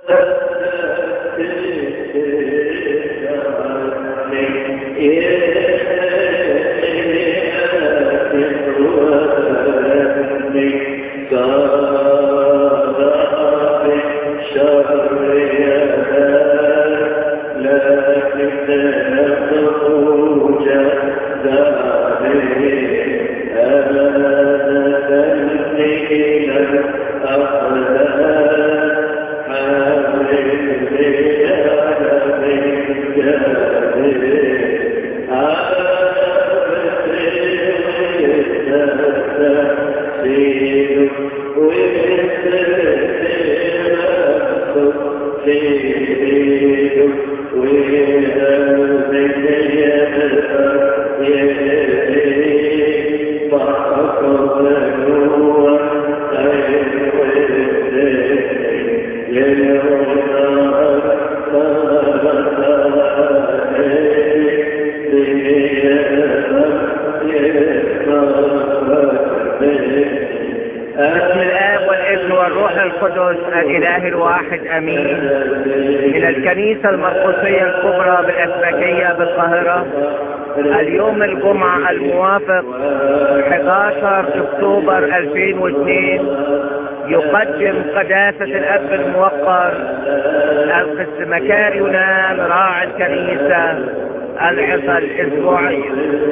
بسم الآب والابن والروح القدس الإله الواحد أمين إلى الكنيسة المرقسية الكبرى بالأسبكية بالقاهرة اليوم الجمعة الموافق 11 أكتوبر 2002 يقدم قداسة الأب الموقر القس مكار يونان راعي الكنيسة العظة الأسبوعية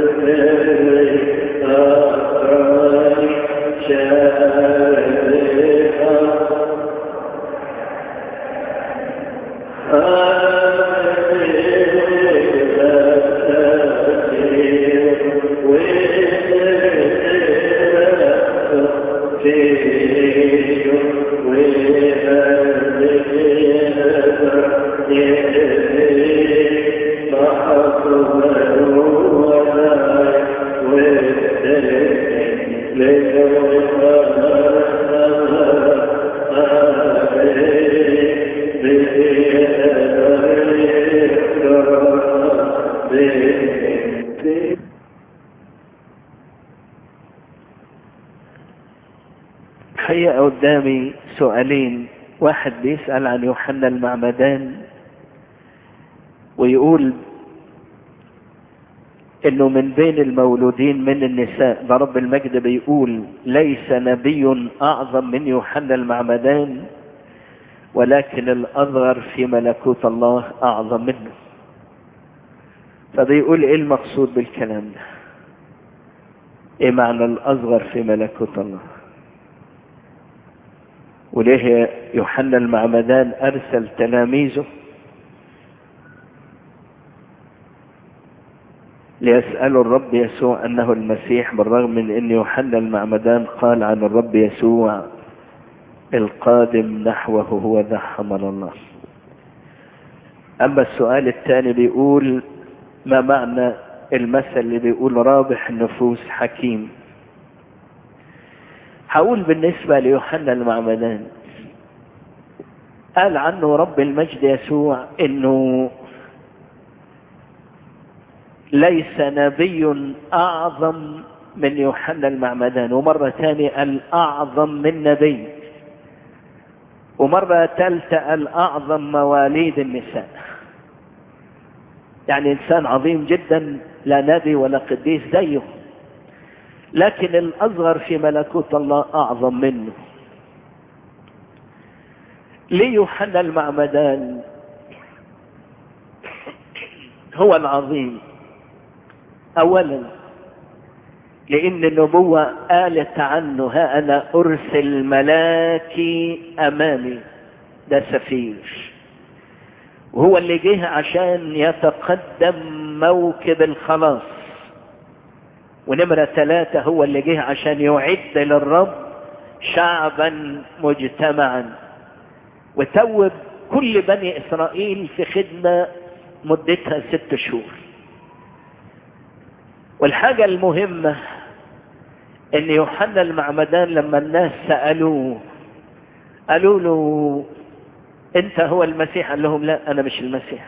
هي قدامي سؤالين واحد بيسأل عن يوحنا المعمدان ويقول انه من بين المولودين من النساء ده رب المجد بيقول ليس نبي اعظم من يوحنا المعمدان ولكن الاصغر في ملكوت الله اعظم منه فبيقول ايه المقصود بالكلام ده ايه معنى الاصغر في ملكوت الله وليه يوحنا المعمدان ارسل تلاميذه ليسألوا الرب يسوع أنه المسيح بالرغم من أن يوحنا المعمدان قال عن الرب يسوع القادم نحوه هو ذا حمل الله أما السؤال الثاني بيقول ما معنى المثل اللي بيقول رابح النفوس حكيم هقول بالنسبة ليوحنا المعمدان قال عنه رب المجد يسوع انه ليس نبي اعظم من يوحنا المعمدان ومرة ثانية الاعظم من نبي ومرة ثالثة الاعظم مواليد النساء يعني انسان عظيم جدا لا نبي ولا قديس زيه لكن الاصغر في ملكوت الله اعظم منه ليه يوحنا المعمدان هو العظيم اولا لان النبوة قالت عنه ها انا ارسل ملاكي امامي ده سفير وهو اللي جه عشان يتقدم موكب الخلاص ونمرة ثلاثة هو اللي جه عشان يعد للرب شعبا مجتمعا وتوب كل بني اسرائيل في خدمة مدتها ست شهور والحاجة المهمة ان يوحنا المعمدان لما الناس سألوه قالوا له انت هو المسيح قال لهم لا انا مش المسيح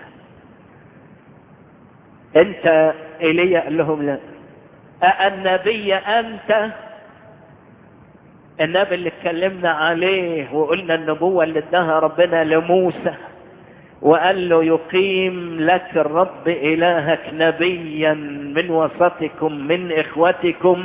انت ايليا قال لهم لا أأنبي أنت النبي اللي اتكلمنا عليه وقلنا النبوة اللي اداها ربنا لموسى وقال له يقيم لك الرب إلهك نبيا من وسطكم من إخوتكم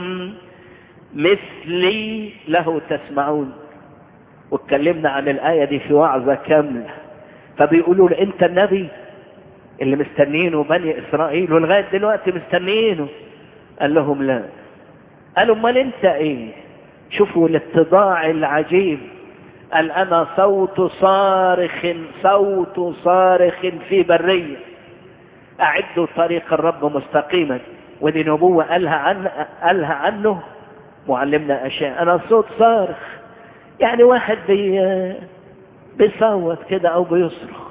مثلي له تسمعون واتكلمنا عن الآية دي في وعظة كاملة فبيقولوا له انت النبي اللي مستنينه بني اسرائيل ولغاية دلوقتي مستنينه قال لهم لا قالوا امال انت ايه شوفوا الاتضاع العجيب قال انا صوت صارخ صوت صارخ في برية اعدوا طريق الرب مستقيما ودي نبوة قالها, عن قالها عنه معلمنا اشياء انا صوت صارخ يعني واحد بي بيصوت كده او بيصرخ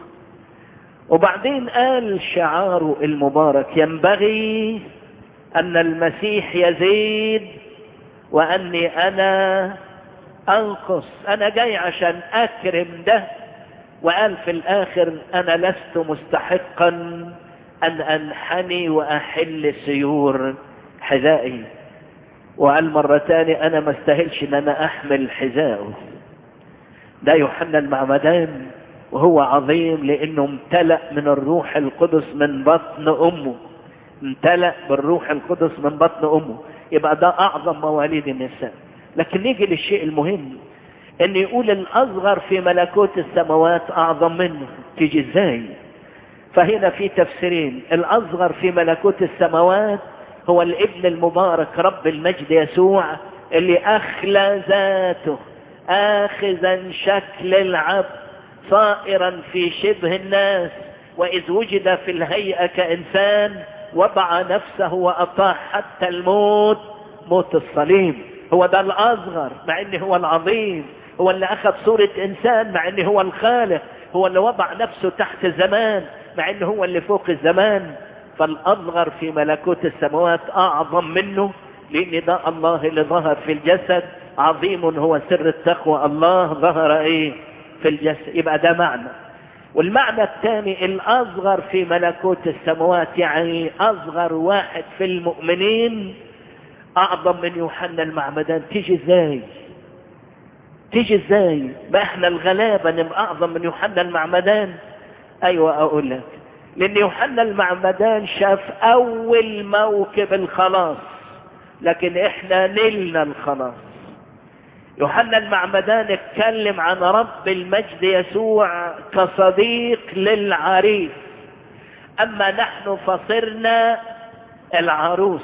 وبعدين قال شعاره المبارك ينبغي ان المسيح يزيد واني انا انقص انا جاي عشان اكرم ده وقال في الاخر انا لست مستحقا ان انحني واحل سيور حذائي وقال مرة تاني انا ما استاهلش ان انا احمل حذائه ده يوحنا المعمدان وهو عظيم لانه امتلأ من الروح القدس من بطن امه امتلأ بالروح القدس من بطن امه يبقى ده اعظم مواليد النساء لكن نيجي للشيء المهم ان يقول الاصغر في ملكوت السماوات اعظم منه تيجي ازاي فهنا في تفسيرين الاصغر في ملكوت السماوات هو الابن المبارك رب المجد يسوع اللي اخلى ذاته اخذا شكل العبد صائرا في شبه الناس واذ وجد في الهيئة كانسان وضع نفسه واطاع حتى الموت موت الصليب هو ده الاصغر مع انه هو العظيم هو اللي اخذ صورة انسان مع انه هو الخالق هو اللي وضع نفسه تحت الزمان مع انه هو اللي فوق الزمان فالاصغر في ملكوت السماوات اعظم منه لان ده الله اللي ظهر في الجسد عظيم هو سر التقوى الله ظهر ايه في الجسد يبقى ده معنى والمعنى الثاني الاصغر في ملكوت السماوات يعني اصغر واحد في المؤمنين اعظم من يوحنا المعمدان تيجي ازاي تيجي ازاي ما احنا الغلابة نبقى اعظم من يوحنا المعمدان ايوه اقول لك لان يوحنا المعمدان شاف اول موكب الخلاص لكن احنا نلنا الخلاص يوحنا المعمدان اتكلم عن رب المجد يسوع كصديق للعريس اما نحن فصرنا العروس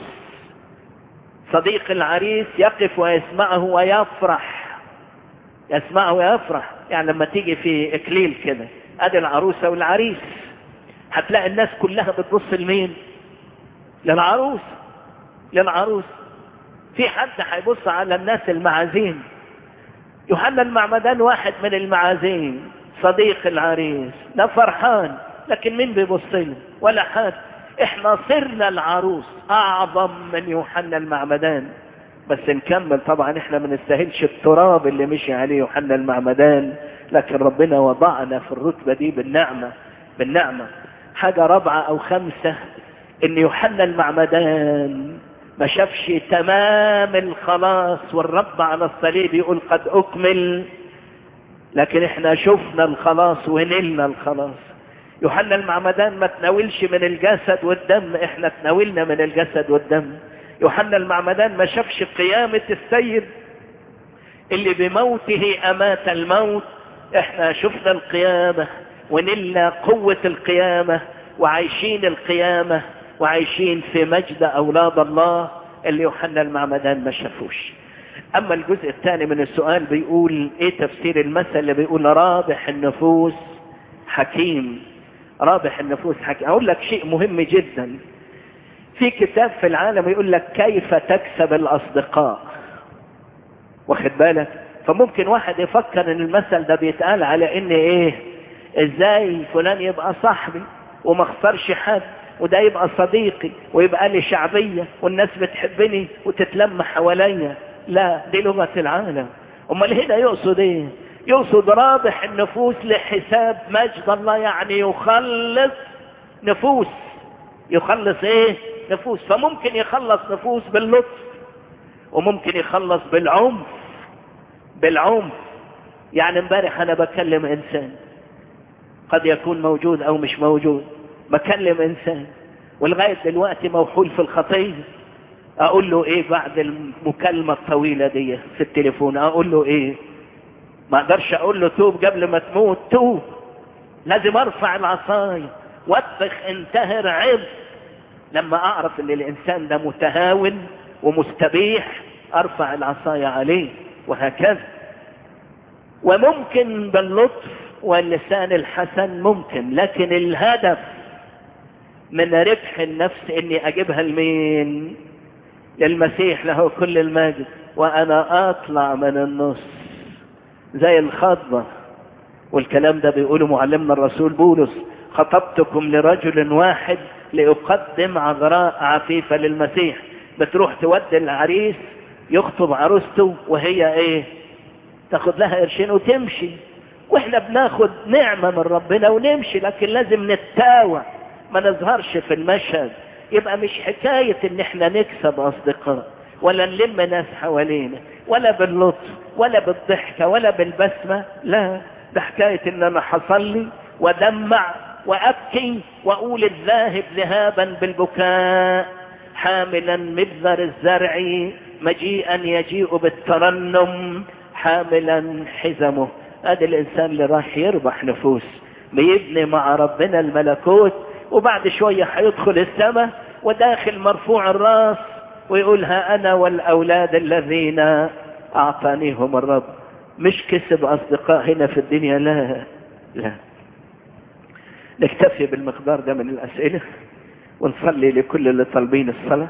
صديق العريس يقف ويسمعه ويفرح يسمعه ويفرح يعني لما تيجي في اكليل كده ادي العروسة والعريس هتلاقي الناس كلها بتبص لمين للعروس للعروس في حد هيبص على الناس المعازيم يوحنا المعمدان واحد من المعازيم صديق العريس ده فرحان لكن مين بيبص له ولا حد احنا صرنا العروس اعظم من يوحنا المعمدان بس نكمل طبعا احنا ما نستاهلش التراب اللي مشي عليه يوحنا المعمدان لكن ربنا وضعنا في الرتبة دي بالنعمة بالنعمة حاجة رابعة او خمسة ان يوحنا المعمدان ما شافش تمام الخلاص والرب على الصليب يقول قد اكمل لكن احنا شفنا الخلاص ونلنا الخلاص يوحنا المعمدان ما تناولش من الجسد والدم احنا تناولنا من الجسد والدم يوحنا المعمدان ما شافش قيامة السيد اللي بموته امات الموت احنا شفنا القيامة ونلنا قوة القيامة وعايشين القيامة وعايشين في مجد اولاد الله اللي يوحنا المعمدان ما شافوش اما الجزء الثاني من السؤال بيقول ايه تفسير المثل اللي بيقول رابح النفوس حكيم رابح النفوس حكيم اقول لك شيء مهم جدا في كتاب في العالم يقول لك كيف تكسب الاصدقاء واخد بالك فممكن واحد يفكر ان المثل ده بيتقال على ان ايه ازاي فلان يبقى صاحبي وما اختارش حد وده يبقى صديقي ويبقى لي شعبية والناس بتحبني وتتلم حواليا لا دي لغة العالم امال هنا يقصد ايه يقصد رابح النفوس لحساب مجد الله يعني يخلص نفوس يخلص ايه نفوس فممكن يخلص نفوس باللطف وممكن يخلص بالعنف بالعمق يعني امبارح انا بكلم انسان قد يكون موجود او مش موجود بكلم انسان ولغاية دلوقتي موحول في الخطية اقول له ايه بعد المكالمة الطويلة دي في التليفون اقول له ايه ما اقدرش اقول له توب قبل ما تموت توب لازم ارفع العصاية واتخ انتهر عب لما اعرف ان الانسان ده متهاون ومستبيح ارفع العصاية عليه وهكذا وممكن باللطف واللسان الحسن ممكن لكن الهدف من ربح النفس اني اجيبها لمين للمسيح له كل المجد وانا اطلع من النص زي الخطبة والكلام ده بيقوله معلمنا الرسول بولس خطبتكم لرجل واحد لأقدم عذراء عفيفة للمسيح بتروح تودي العريس يخطب عروسته وهي ايه تاخد لها قرشين وتمشي واحنا بناخد نعمة من ربنا ونمشي لكن لازم نتاوى ما نظهرش في المشهد يبقى مش حكاية ان احنا نكسب اصدقاء ولا نلم ناس حوالينا ولا باللطف ولا بالضحكة ولا بالبسمة لا ده حكاية ان انا حصلي ودمع وابكي واقول الذاهب ذهابا بالبكاء حاملا مبذر الزرع مجيئا يجيء بالترنم حاملا حزمه ادي الانسان اللي راح يربح نفوس بيبني مع ربنا الملكوت وبعد شوية هيدخل السماء وداخل مرفوع الراس ويقول ها انا والاولاد الذين اعطانيهم الرب مش كسب اصدقاء هنا في الدنيا لا لا نكتفي بالمقدار ده من الاسئلة ونصلي لكل اللي طالبين الصلاة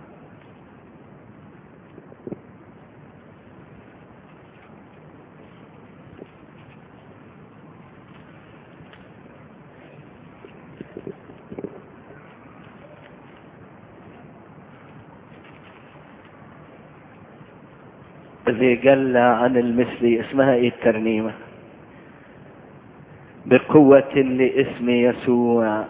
الذي جل عن المثل اسمها ايه الترنيمة بقوة لاسم يسوع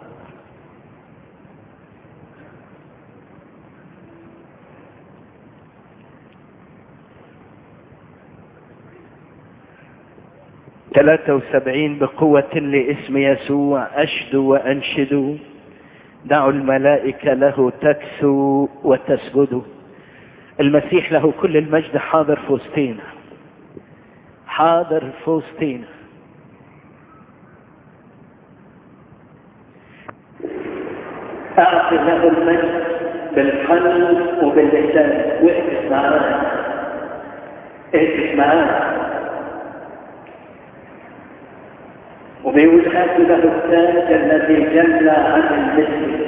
ثلاثة وسبعين بقوة لاسم يسوع أشدوا وأنشدوا دعوا الملائكة له تكسوا وتسجدوا المسيح له كل المجد حاضر في وسطينا حاضر في وسطينا أعطي له المجد بالقلب وباللسان واقف معاه اقف معاه وبيقول هاتوا له التاج الذي جل عن المثل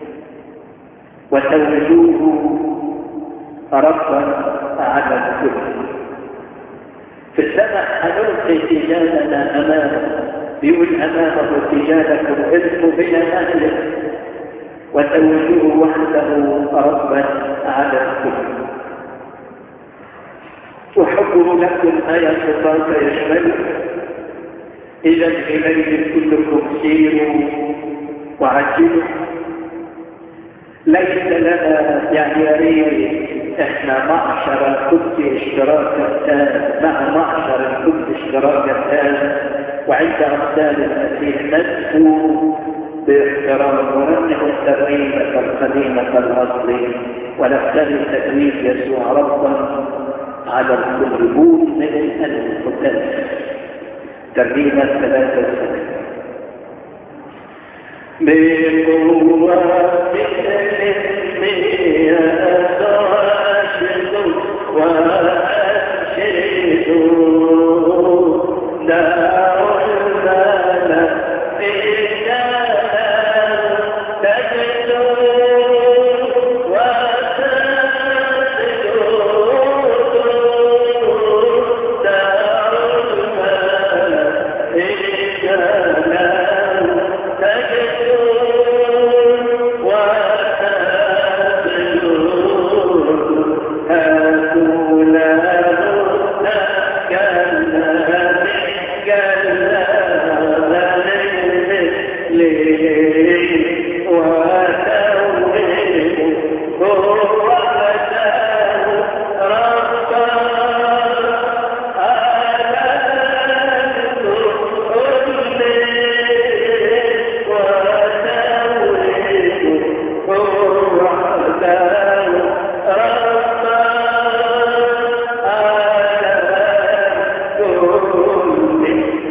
وتوجوه ربا على الكل في السماء هنلقي تجالنا امامه بيقول امامه تجالكم اسم بلا مهلك وتوجوه وحده ربا على الكل وحبه لكم آية خطاك يشمل إذا إليه كلكم سيروا وعجلوا ليس لنا يعني يا ريت احنا معشر القدس اشتراكا مع معشر القدس اشتراكا وعند امثال المسيح ندعو باحترام وننه الترنيمة القديمة الأصل ونفتري تكليف يسوع ربا على الكل بوت من القدس ترنيمة ثلاثة سنة بقوة الاسم يتعشد وأنشد دعوا الملائكة تجدوا وتسجدوا دعوا الملائكة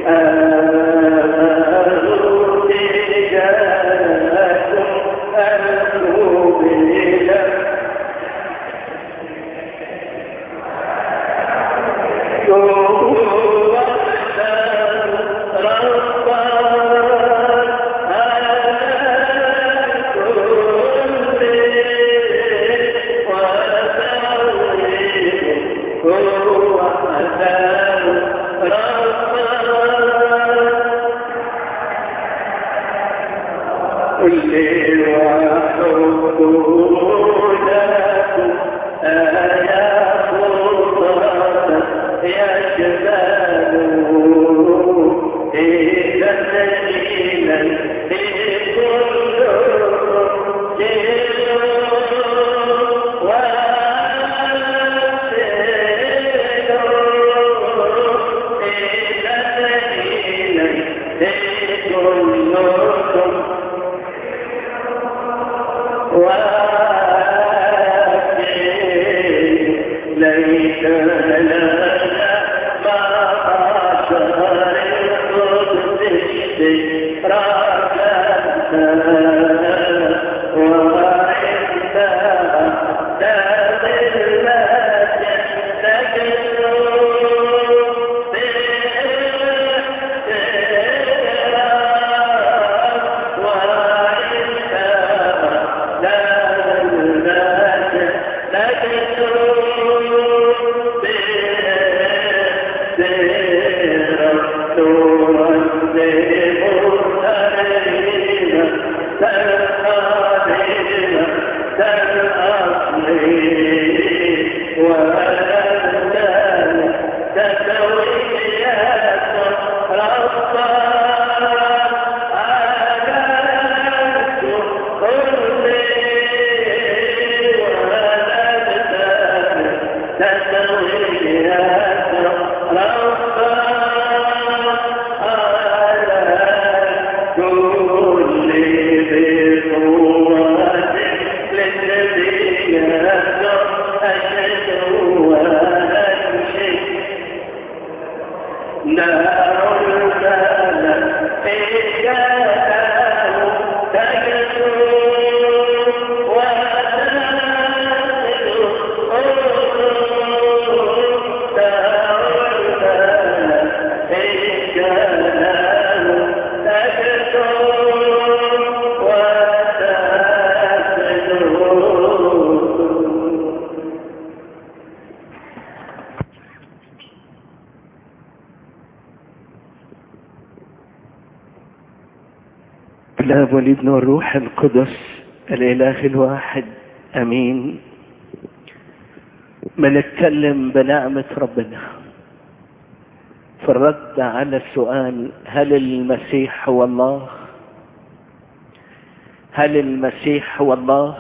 الاب والابن والروح القدس الاله الواحد امين بنتكلم بنعمة ربنا في الرد على السؤال هل المسيح هو الله هل المسيح هو الله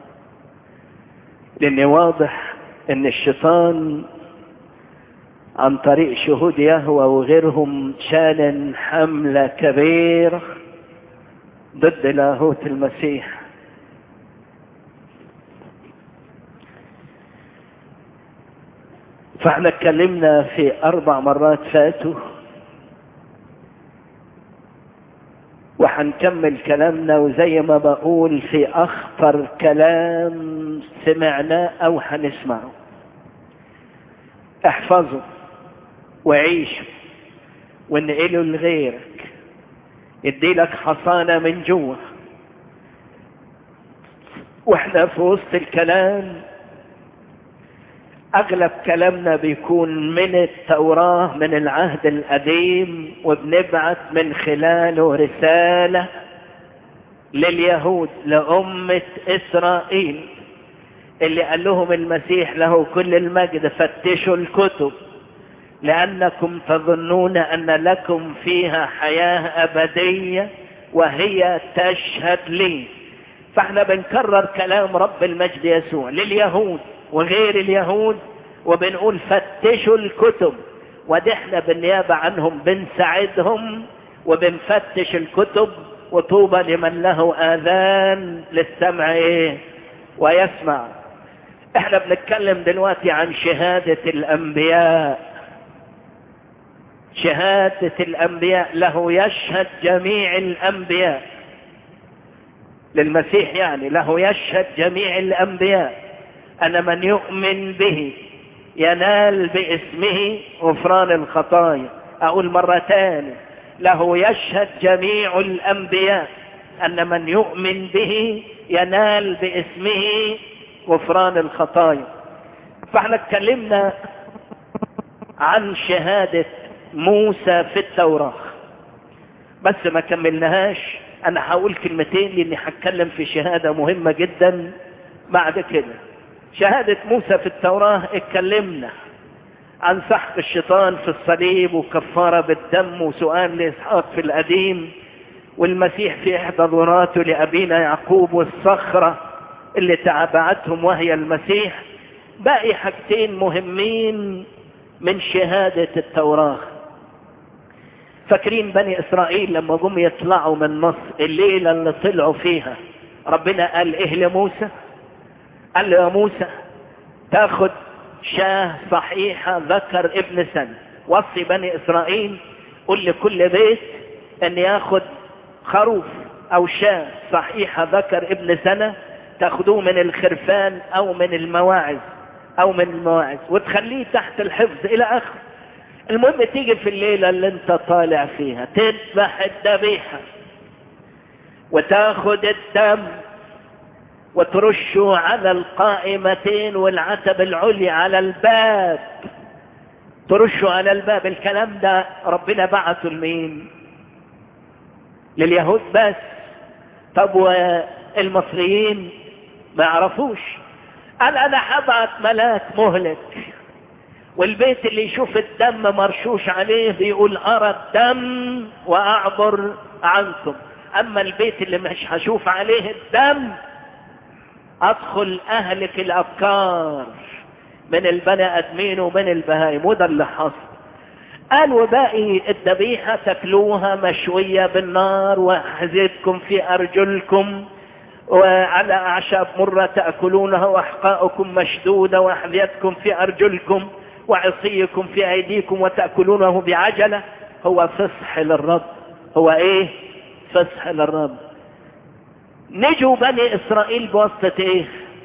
لان واضح ان الشيطان عن طريق شهود يهوى وغيرهم شان حملة كبيرة ضد لاهوت المسيح فاحنا اتكلمنا في اربع مرات فاتوا وهنكمل كلامنا وزي ما بقول في اخطر كلام سمعناه او هنسمعه احفظه وعيشه وانقله لغيرك يدي لك حصانة من جوه واحنا في وسط الكلام اغلب كلامنا بيكون من التوراة من العهد القديم وبنبعث من خلاله رسالة لليهود لأمة إسرائيل اللي قال لهم المسيح له كل المجد فتشوا الكتب لأنكم تظنون أن لكم فيها حياة أبدية وهي تشهد لي فاحنا بنكرر كلام رب المجد يسوع لليهود وغير اليهود وبنقول فتشوا الكتب ودي احنا بالنيابة عنهم بنساعدهم وبنفتش الكتب وطوبى لمن له آذان للسمع ايه ويسمع احنا بنتكلم دلوقتي عن شهادة الأنبياء شهادة الأنبياء له يشهد جميع الأنبياء للمسيح يعني له يشهد جميع الأنبياء أن من يؤمن به ينال باسمه غفران الخطايا أقول مرة ثانية له يشهد جميع الأنبياء أن من يؤمن به ينال باسمه غفران الخطايا فاحنا اتكلمنا عن شهادة موسى في التوراة بس ما كملناهاش انا هقول كلمتين لاني هتكلم في شهادة مهمة جدا بعد كده شهادة موسى في التوراة اتكلمنا عن سحق الشيطان في الصليب وكفارة بالدم وسؤال لإسحاق في القديم والمسيح في إحدى ظهوراته لأبينا يعقوب والصخرة اللي تابعتهم وهي المسيح باقي حاجتين مهمين من شهادة التوراة فاكرين بني إسرائيل لما جم يطلعوا من مصر الليلة اللي طلعوا فيها ربنا قال إيه لموسى قال له يا موسى تاخد شاه صحيحة ذكر ابن سنة وصي بني إسرائيل قل لكل بيت أن ياخد خروف أو شاه صحيحة ذكر ابن سنة تاخدوه من الخرفان أو من المواعظ أو من المواعظ وتخليه تحت الحفظ إلى آخر المهم تيجي في الليلة اللي انت طالع فيها تذبح الذبيحة وتاخد الدم وترشه على القائمتين والعتب العليا على الباب ترشه على الباب الكلام ده ربنا بعثه لمين لليهود بس طب والمصريين ما يعرفوش قال انا هبعت ملاك مهلك والبيت اللي يشوف الدم مرشوش عليه بيقول ارى الدم واعبر عنكم اما البيت اللي مش هشوف عليه الدم ادخل اهلك الافكار من البني ادمين ومن البهائم وده اللي حصل قال وباقي الذبيحة تاكلوها مشوية بالنار وحزيتكم في ارجلكم وعلى اعشاب مرة تأكلونها واحقاؤكم مشدودة واحذيتكم في ارجلكم وعصيكم في ايديكم وتأكلونه بعجلة هو فصح للرب هو ايه فصح للرب نجوا بني اسرائيل بواسطة ايه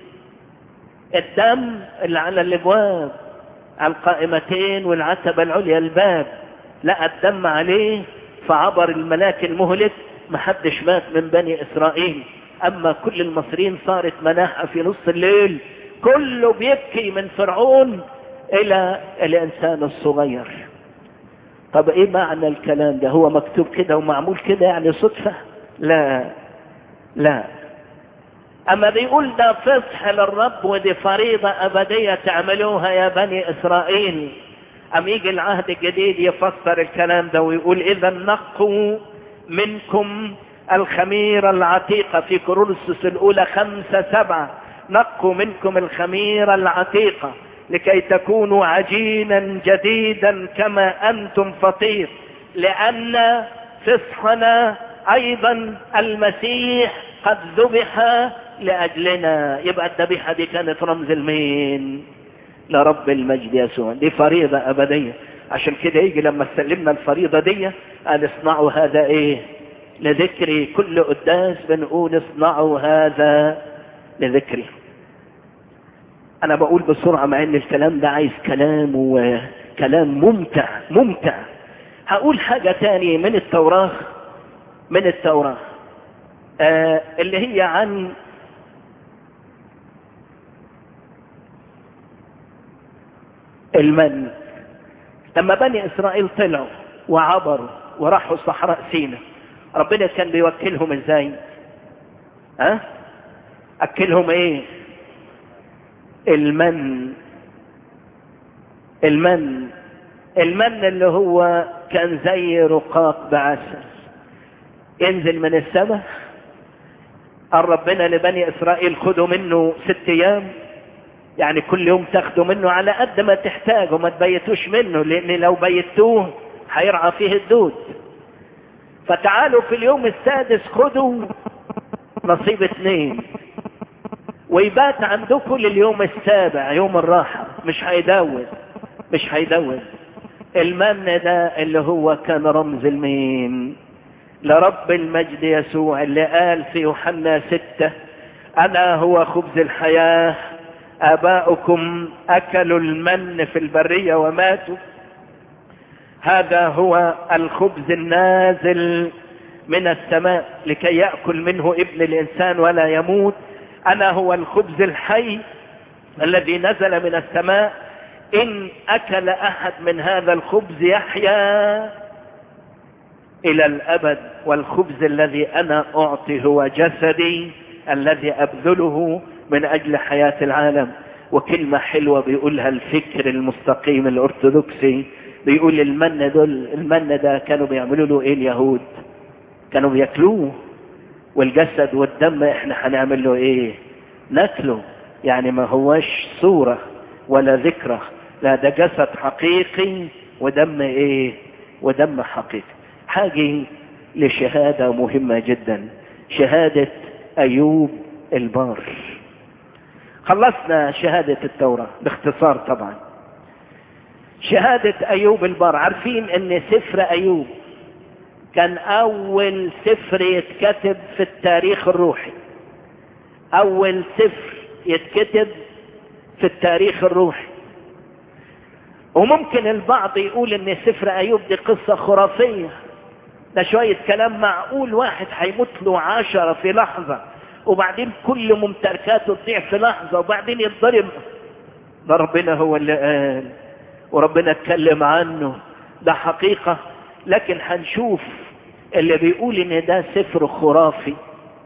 الدم اللي على الابواب على القائمتين والعتبة العليا الباب لقى الدم عليه فعبر الملاك المهلك محدش مات من بني اسرائيل اما كل المصريين صارت مناحة في نص الليل كله بيبكي من فرعون الى الانسان الصغير طب ايه معنى الكلام ده هو مكتوب كده ومعمول كده يعني صدفة لا لا اما بيقول ده فصح للرب ودي فريضة ابدية تعملوها يا بني اسرائيل ام يجي العهد الجديد يفسر الكلام ده ويقول اذا نقوا منكم الخميرة العتيقة في كورنثوس الاولى خمسة سبعة نقوا منكم الخميرة العتيقة لكي تكونوا عجينا جديدا كما انتم فطير لان فصحنا ايضا المسيح قد ذبح لاجلنا يبقى الذبيحه دي كانت رمز المين لرب المجد يسوع دي فريضه ابديه عشان كده يجي لما استلمنا الفريضه دي قال اصنعوا هذا ايه لذكري كل قداس بنقول اصنعوا هذا لذكري انا بقول بسرعه مع ان الكلام ده عايز كلام وكلام ممتع ممتع هقول حاجه تاني من التوراه من التوراه آه اللي هي عن المن لما بني اسرائيل طلعوا وعبروا وراحوا صحراء سينا ربنا كان بيوكلهم ازاي ها أه؟ اكلهم ايه المن المن المن اللي هو كان زي رقاق بعسل ينزل من السماء قال ربنا لبني اسرائيل خدوا منه ست ايام يعني كل يوم تاخدوا منه على قد ما تحتاجوا ما تبيتوش منه لان لو بيتوه هيرعى فيه الدود فتعالوا في اليوم السادس خدوا نصيب اثنين ويبات عندكم لليوم السابع يوم الراحة مش هيدود مش هيدود المن ده اللي هو كان رمز المين لرب المجد يسوع اللي قال في يوحنا ستة أنا هو خبز الحياة آباؤكم أكلوا المن في البرية وماتوا هذا هو الخبز النازل من السماء لكي يأكل منه ابن الإنسان ولا يموت أنا هو الخبز الحي الذي نزل من السماء إن أكل أحد من هذا الخبز يحيا إلى الأبد والخبز الذي أنا أعطي هو جسدي الذي أبذله من أجل حياة العالم وكلمة حلوة بيقولها الفكر المستقيم الأرثوذكسي بيقول المن دول المن ده كانوا بيعملوا له ايه اليهود كانوا بياكلوه والجسد والدم احنا هنعمل له ايه ناكله يعني ما هوش صورة ولا ذكرى لا ده جسد حقيقي ودم ايه ودم حقيقي حاجة لشهادة مهمة جدا شهادة ايوب البار خلصنا شهادة التوراة باختصار طبعا شهادة ايوب البار عارفين ان سفر ايوب كان اول سفر يتكتب في التاريخ الروحي اول سفر يتكتب في التاريخ الروحي وممكن البعض يقول ان سفر ايوب دي قصة خرافية ده شوية كلام معقول واحد هيموت له عشرة في لحظة وبعدين كل ممتلكاته تضيع في لحظة وبعدين يتضرب ده ربنا هو اللي قال وربنا اتكلم عنه ده حقيقة لكن هنشوف اللي بيقول ان ده سفر خرافي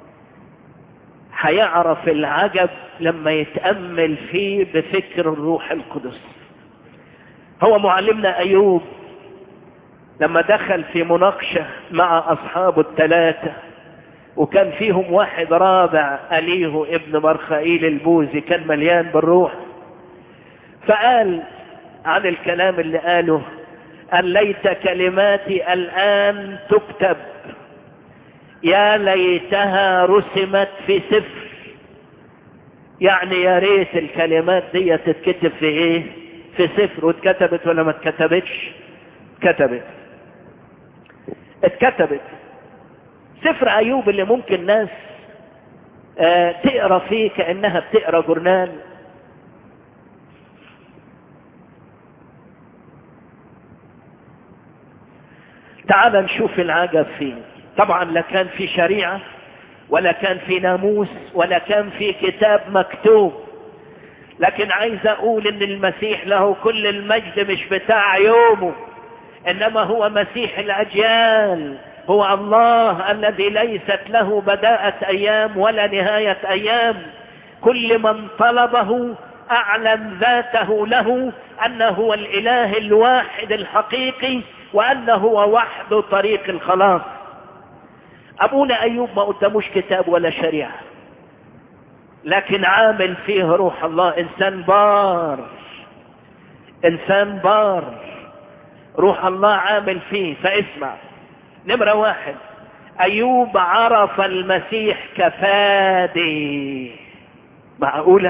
هيعرف العجب لما يتأمل فيه بفكر الروح القدس هو معلمنا ايوب لما دخل في مناقشة مع اصحابه الثلاثة وكان فيهم واحد رابع أليه ابن مرخائيل البوزي كان مليان بالروح فقال عن الكلام اللي قاله أن ليت كلماتي الآن تكتب يا ليتها رسمت في سفر يعني يا ريت الكلمات دي تتكتب في ايه في سفر واتكتبت ولا ما اتكتبتش اتكتبت اتكتبت سفر ايوب اللي ممكن ناس اه تقرا فيه كانها بتقرا جورنال تعال نشوف العجب فيه طبعا لا كان في شريعة ولا كان في ناموس ولا كان في كتاب مكتوب لكن عايز اقول ان المسيح له كل المجد مش بتاع يومه انما هو مسيح الاجيال هو الله الذي ليست له بداءة ايام ولا نهاية ايام كل من طلبه اعلن ذاته له انه هو الاله الواحد الحقيقي وانه هو وحده طريق الخلاص ابونا ايوب ما قداموش كتاب ولا شريعة لكن عامل فيه روح الله انسان بار انسان بار روح الله عامل فيه فاسمع نمرة واحد ايوب عرف المسيح كفادي معقولة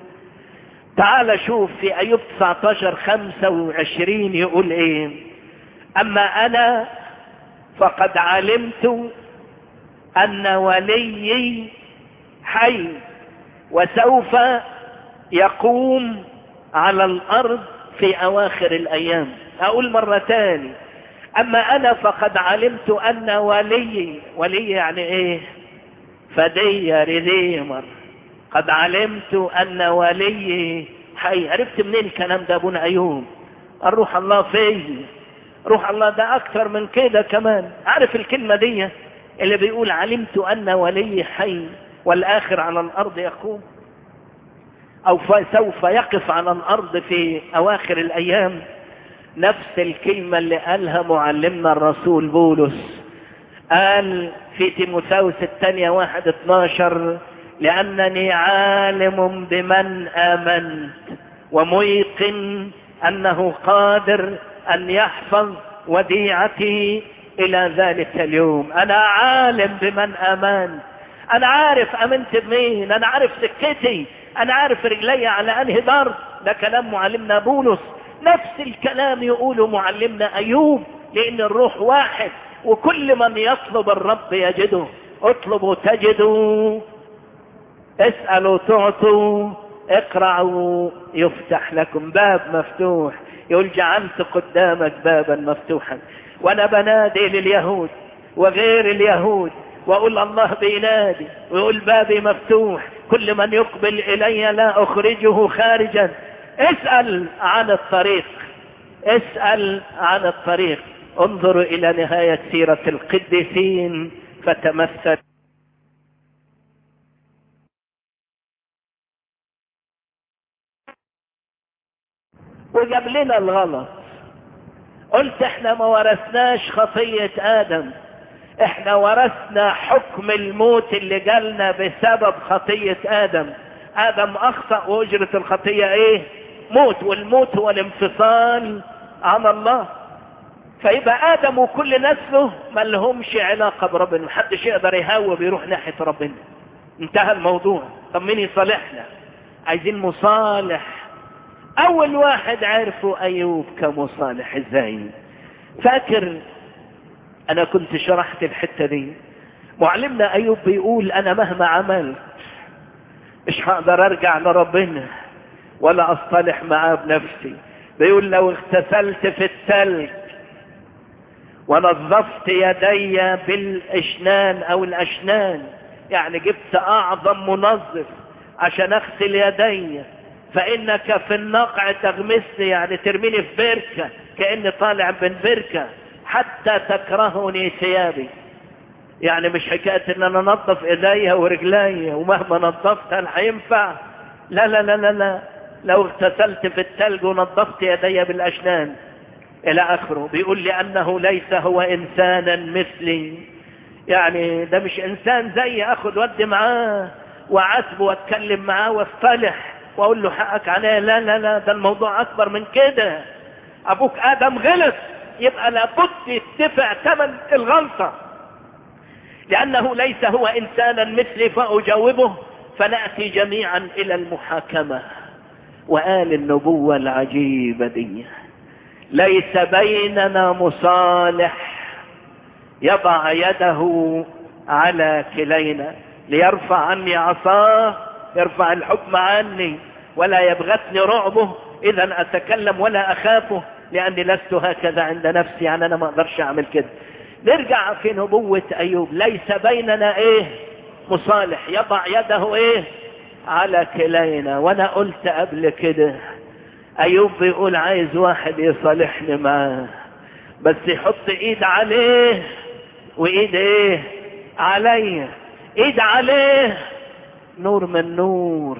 تعال شوف في ايوب 19 25 يقول ايه اما انا فقد علمت ان وليي حي وسوف يقوم على الارض في اواخر الايام اقول مرة تاني اما انا فقد علمت ان وليي ولي يعني ايه فدية ريديمر قد علمت ان وليي حي عرفت منين الكلام ده ابونا ايوب الروح الله فيه روح الله ده اكثر من كده كمان عارف الكلمة دي اللي بيقول علمت ان ولي حي والاخر على الارض يقوم او سوف يقف على الارض في اواخر الايام نفس الكلمة اللي قالها معلمنا الرسول بولس قال في تيموثاوس الثانية واحد اتناشر لأنني عالم بمن آمنت وميقن أنه قادر أن يحفظ وديعتي إلى ذلك اليوم أنا عالم بمن آمنت أنا عارف أمنت بمين أنا عارف سكتي أنا عارف رجلي على أنهي ضرب ده كلام معلمنا بولس نفس الكلام يقوله معلمنا ايوب لان الروح واحد وكل من يطلب الرب يجده اطلبوا تجدوا اسألوا تعطوا اقرعوا يفتح لكم باب مفتوح يقول جعلت قدامك بابا مفتوحا وانا بنادي لليهود وغير اليهود واقول الله بينادي ويقول بابي مفتوح كل من يقبل الي لا اخرجه خارجا اسأل عن الطريق اسأل عن الطريق انظروا الى نهاية سيرة القديسين فتمثل وجاب لنا الغلط قلت احنا ما ورثناش خطية ادم احنا ورثنا حكم الموت اللي جالنا بسبب خطية ادم ادم اخطأ واجرة الخطية ايه موت والموت هو الانفصال عن الله فيبقى ادم وكل نسله ما لهمش علاقة بربنا محدش يقدر يهوى بيروح ناحية ربنا انتهى الموضوع طب مين يصالحنا عايزين مصالح اول واحد عرفه ايوب كمصالح ازاي فاكر انا كنت شرحت الحتة دي معلمنا ايوب بيقول انا مهما عملت مش هقدر ارجع لربنا ولا اصطلح معاه بنفسي بيقول لو اغتسلت في الثلج ونظفت يدي بالاشنان او الاشنان يعني جبت اعظم منظف عشان اغسل يدي فانك في النقع تغمسني يعني ترميني في بركة كاني طالع من بركة حتى تكرهني ثيابي يعني مش حكاية ان انا انظف ايديا ورجلي ومهما نظفت هل هينفع لا لا لا لا لا لو اغتسلت في الثلج ونظفت يدي بالاشنان الى اخره بيقول لانه ليس هو انسانا مثلي يعني ده مش انسان زي اخد ودي معاه وعاتبه واتكلم معاه واصطلح واقول له حقك عليه لا لا لا ده الموضوع اكبر من كده ابوك ادم غلط يبقى لابد يدفع ثمن الغلطة لانه ليس هو انسانا مثلي فاجاوبه فنأتي جميعا الى المحاكمة وقال النبوة العجيبة دي ليس بيننا مصالح يضع يده على كلينا ليرفع عني عصاه يرفع الحكم عني ولا يبغتني رعبه اذا اتكلم ولا اخافه لاني لست هكذا عند نفسي يعني انا ما اقدرش اعمل كده نرجع في نبوة ايوب ليس بيننا ايه مصالح يضع يده ايه على كلينا وانا قلت قبل كده ايوب بيقول عايز واحد يصالحني معاه بس يحط ايد عليه وايد ايه عليا ايد عليه نور من نور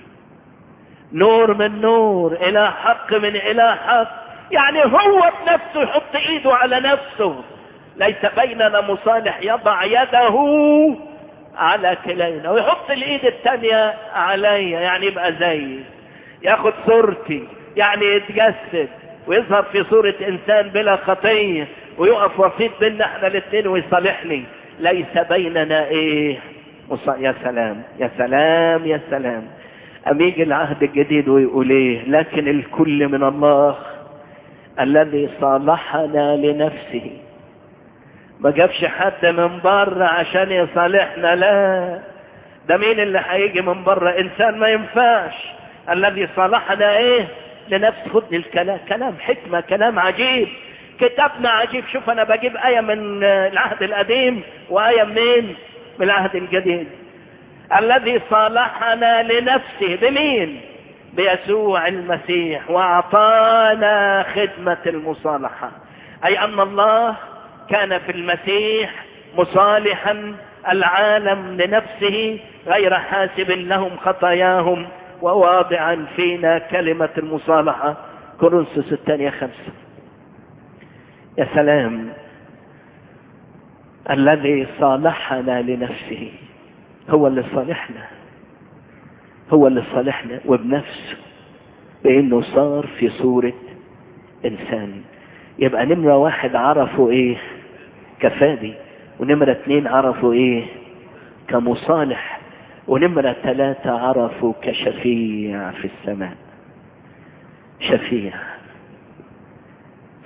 نور من نور الى حق من الى حق يعني هو بنفسه يحط ايده على نفسه ليس بيننا مصالح يضع يده على كلينا ويحط الايد التانية عليا يعني يبقى زي ياخد صورتي يعني يتجسد ويظهر في صورة انسان بلا خطية ويقف وسيط بيننا احنا الاثنين ويصالحني ليس بيننا ايه مص... يا سلام يا سلام يا سلام أم يجي العهد الجديد ويقول ايه لكن الكل من الله الذي صالحنا لنفسه ما جابش حد من بره عشان يصالحنا لا ده مين اللي هيجي من بره انسان ما ينفعش الذي صالحنا ايه لنفس خد الكلام كلام حكمة كلام عجيب كتابنا عجيب شوف انا بجيب آية من العهد القديم وآية منين من العهد الجديد الذي صالحنا لنفسه بمين بيسوع المسيح واعطانا خدمة المصالحة اي ان الله كان في المسيح مصالحا العالم لنفسه غير حاسب لهم خطاياهم وواضعا فينا كلمة المصالحة كورنثوس الثانية خمسة يا سلام الذي صالحنا لنفسه هو اللي صالحنا هو اللي صالحنا وبنفسه بانه صار في صورة انسان يبقى نمرة واحد عرفوا ايه كفادي ونمرة اتنين عرفوا ايه كمصالح ونمرة ثلاثة عرفوا كشفيع في السماء شفيع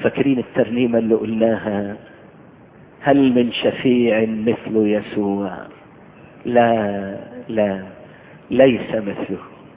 فاكرين الترنيمة اللي قلناها هل من شفيع مثل يسوع لا لا ليس مثله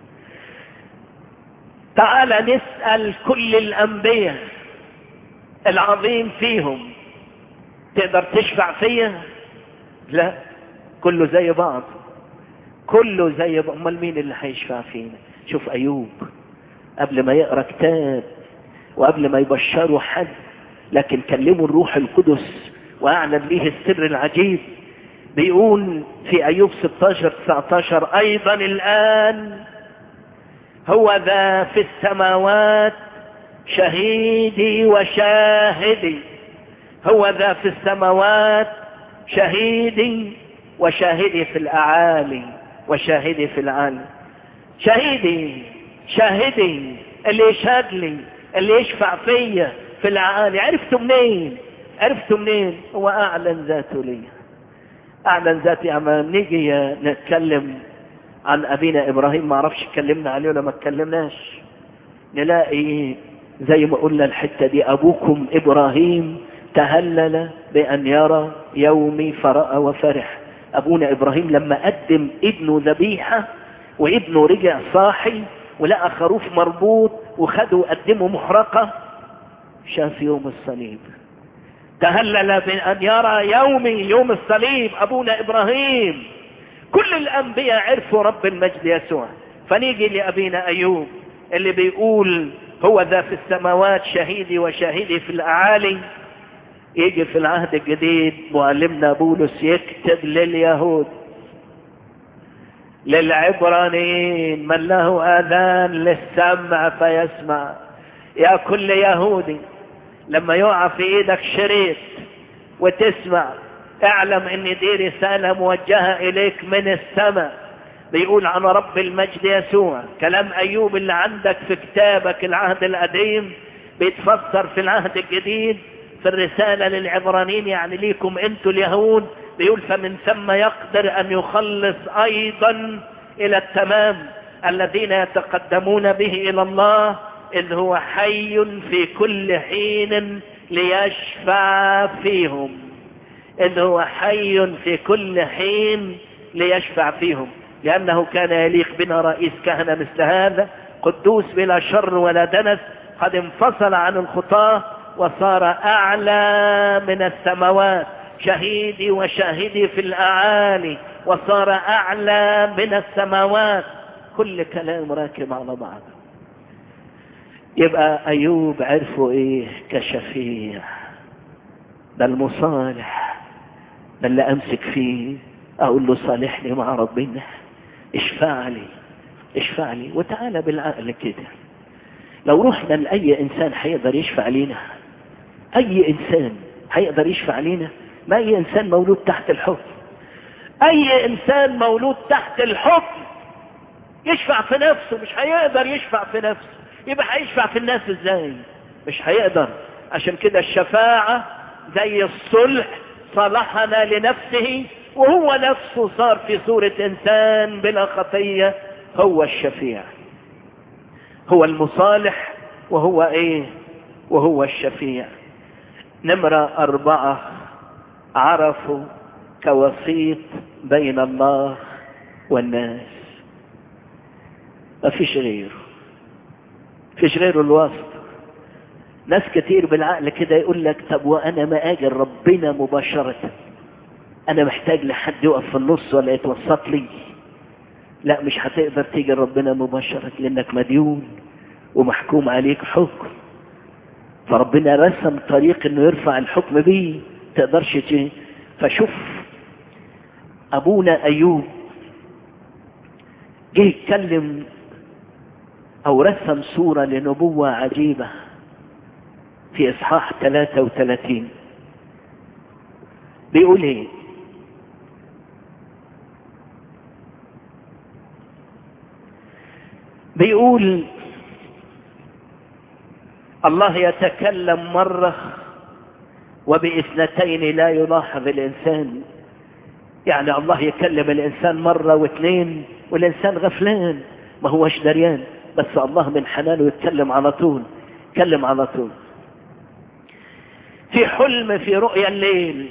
تعال نسأل كل الأنبياء العظيم فيهم تقدر تشفع فيا لا كله زي بعض كله زي بعض امال مين اللي هيشفع فينا شوف ايوب قبل ما يقرا كتاب وقبل ما يبشروا حد لكن كلموا الروح القدس واعلن ليه السر العجيب بيقول في ايوب 16 19 ايضا الان هو ذا في السماوات شهيدي وشاهدي هو ذا في السماوات شهيدي وشاهدي في الاعالي وشاهدي في العالي شهيدي شاهدي اللي يشهد لي اللي يشفع فيا في العالي عرفتوا منين عرفتوا منين هو اعلن ذاته لي اعلن ذاتي اما نيجي نتكلم عن ابينا ابراهيم ما اعرفش اتكلمنا عليه ولا ما اتكلمناش نلاقي زي ما قلنا الحتة دي ابوكم ابراهيم تهلل بان يرى يومي فرأى وفرح ابونا ابراهيم لما قدم ابنه ذبيحة وابنه رجع صاحي ولقى خروف مربوط وخده وقدمه محرقة شاف يوم الصليب تهلل بأن يرى يومي يوم الصليب أبونا إبراهيم كل الأنبياء عرفوا رب المجد يسوع فنيجي لأبينا أيوب اللي بيقول هو ذا في السماوات شهيدي وشهيدي في الأعالي يجي في العهد الجديد معلمنا بولس يكتب لليهود للعبرانيين من له آذان للسمع فيسمع يا كل يهودي لما يقع في ايدك شريط وتسمع اعلم ان دي رسالة موجهة اليك من السماء بيقول عن رب المجد يسوع كلام ايوب اللي عندك في كتابك العهد القديم بيتفسر في العهد الجديد في الرسالة للعبرانيين يعني ليكم انتوا اليهود بيقول فمن ثم يقدر ان يخلص ايضا الى التمام الذين يتقدمون به الى الله إذ هو حي في كل حين ليشفع فيهم إذ هو حي في كل حين ليشفع فيهم لأنه كان يليق بنا رئيس كهنة مثل هذا قدوس بلا شر ولا دنس قد انفصل عن الخطاة وصار أعلى من السماوات شهيدي وشاهدي في الأعالي وصار أعلى من السماوات كل كلام راكب على بعضه يبقى ايوب عرفوا ايه كشفيع ده المصالح ده اللي امسك فيه اقول له صالحني مع ربنا اشفع لي اشفع لي وتعالى بالعقل كده لو رحنا لاي انسان هيقدر يشفع لينا اي انسان هيقدر يشفع لينا ما اي انسان مولود تحت الحكم اي انسان مولود تحت الحكم يشفع في نفسه مش هيقدر يشفع في نفسه يبقى هيشفع في الناس ازاي مش هيقدر عشان كده الشفاعة زي الصلح صلحنا لنفسه وهو نفسه صار في صورة انسان بلا خطية هو الشفيع هو المصالح وهو ايه وهو الشفيع نمرة اربعة عرفوا كوسيط بين الله والناس ما فيش غيره فيش غيره الواسط ناس كتير بالعقل كده يقول لك طب وانا ما اجي ربنا مباشرة انا محتاج لحد يقف في النص ولا يتوسط لي لا مش هتقدر تيجي ربنا مباشرة لانك مديون ومحكوم عليك حكم فربنا رسم طريق انه يرفع الحكم بيه تقدرش تجي فشوف ابونا ايوب جه يتكلم او رسم صورة لنبوة عجيبة في اصحاح 33 بيقول ايه بيقول الله يتكلم مرة وباثنتين لا يلاحظ الانسان يعني الله يكلم الانسان مرة واثنين والانسان غفلان ما هوش دريان بس الله من حنانه يتكلم على طول يتكلم على طول في حلم في رؤيا الليل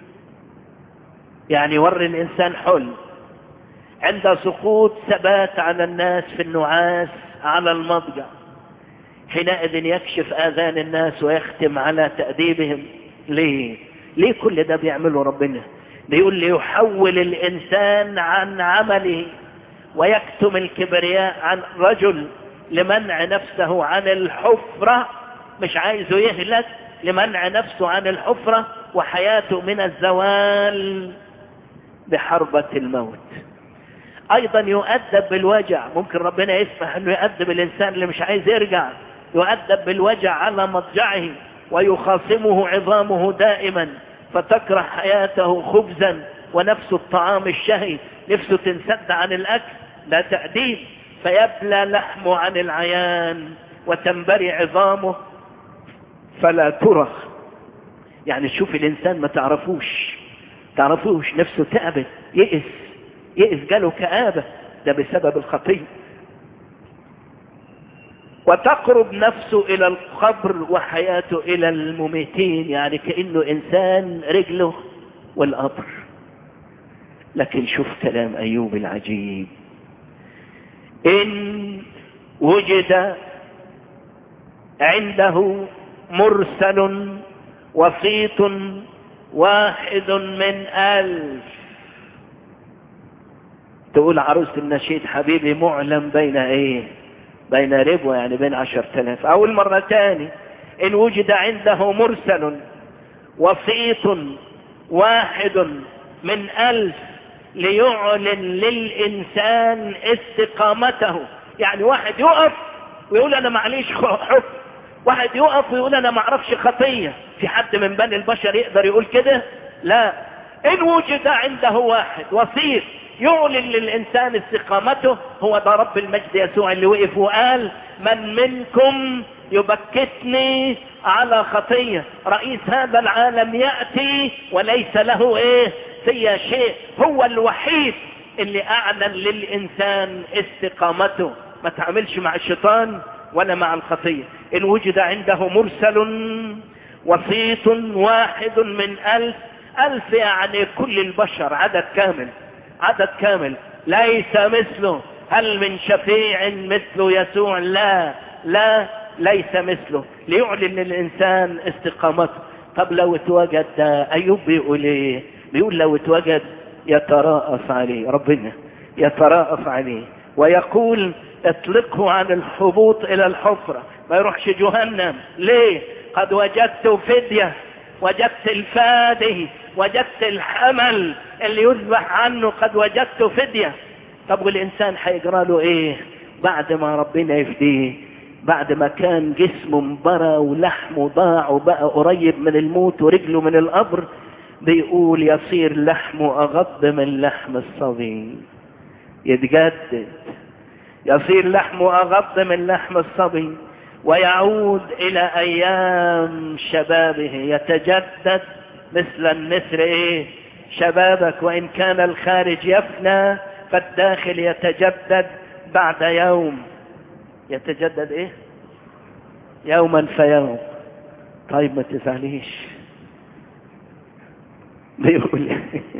يعني وري الإنسان حلم عند سقوط ثبات على الناس في النعاس على المضجع حينئذ يكشف آذان الناس ويختم على تأديبهم ليه ليه كل ده بيعمله ربنا بيقول ليحول الإنسان عن عمله ويكتم الكبرياء عن رجل لمنع نفسه عن الحفرة مش عايزه يهلك لمنع نفسه عن الحفرة وحياته من الزوال بحربة الموت ايضا يؤدب بالوجع ممكن ربنا يسمح انه يؤدب الانسان اللي مش عايز يرجع يؤدب بالوجع على مضجعه ويخاصمه عظامه دائما فتكره حياته خبزا ونفس الطعام الشهي نفسه تنسد عن الاكل لا تأديب فيبلى لحمه عن العيان وتنبري عظامه فلا ترى يعني تشوف الانسان ما تعرفوش تعرفوش نفسه تعبت يئس يئس جاله كآبة ده بسبب الخطية وتقرب نفسه إلى القبر وحياته إلى المميتين يعني كأنه إنسان رجله والقبر لكن شوف كلام أيوب العجيب إن وجد عنده مرسل وسيط واحد من ألف تقول عروسة النشيد حبيبي معلم بين ايه بين ربوة يعني بين عشر تلاف اول مرة تاني ان وجد عنده مرسل وسيط واحد من الف ليعلن للانسان استقامته يعني واحد يقف ويقول انا معليش حكم واحد يقف ويقول انا معرفش خطية في حد من بني البشر يقدر يقول كده لا ان وجد عنده واحد وسيط يعلن للإنسان استقامته هو ده رب المجد يسوع اللي وقف وقال من منكم يبكتني على خطية رئيس هذا العالم يأتي وليس له ايه في شيء هو الوحيد اللي اعلن للإنسان استقامته ما تعملش مع الشيطان ولا مع الخطية ان وجد عنده مرسل وسيط واحد من ألف ألف يعني كل البشر عدد كامل عدد كامل ليس مثله هل من شفيع مثل يسوع لا لا ليس مثله ليعلن للإنسان استقامته طب لو اتوجد ده أيوب بيقول ايه بيقول لو اتوجد يتراءف عليه ربنا يتراءف عليه ويقول اطلقه عن الهبوط الى الحفرة ما يروحش جهنم ليه قد وجدت فدية وجدت الفادي وجدت الحمل اللي يذبح عنه قد وجدت فدية طب والإنسان هيجرى له إيه بعد ما ربنا يفديه بعد ما كان جسمه مبرى ولحمه ضاع وبقى قريب من الموت ورجله من القبر بيقول يصير لحمه أغض من لحم الصبي يتجدد يصير لحمه أغض من لحم الصبي ويعود إلى أيام شبابه يتجدد مثل النسر إيه شبابك وإن كان الخارج يفنى فالداخل يتجدد بعد يوم يتجدد إيه يوما فيوم طيب ما تزعليش بيقول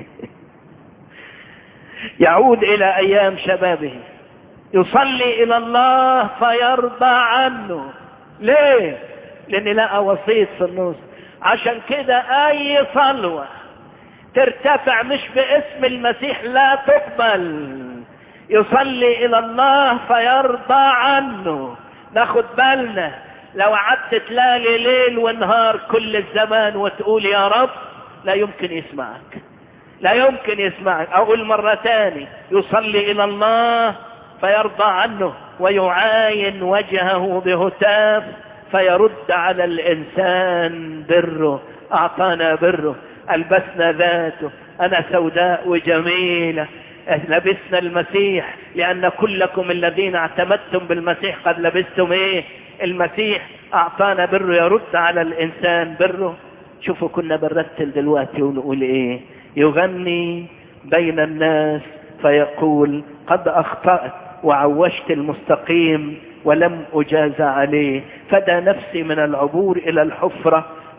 يعود إلى أيام شبابه يصلي إلى الله فيرضى عنه ليه لأن لقى وسيط في النص عشان كده أي صلوة ترتفع مش باسم المسيح لا تقبل يصلي إلى الله فيرضى عنه ناخد بالنا لو قعدت تلاقي ليل ونهار كل الزمان وتقول يا رب لا يمكن يسمعك لا يمكن يسمعك اقول مرة تاني يصلي الى الله فيرضى عنه ويعاين وجهه بهتاف فيرد على الانسان بره اعطانا بره البسنا ذاته انا سوداء وجميلة لبسنا المسيح لان كلكم الذين اعتمدتم بالمسيح قد لبستم ايه المسيح اعطانا بره يرد على الانسان بره شوفوا كنا بنرتل دلوقتي ونقول ايه يغني بين الناس فيقول قد اخطأت وعوشت المستقيم ولم اجاز عليه فدى نفسي من العبور الى الحفرة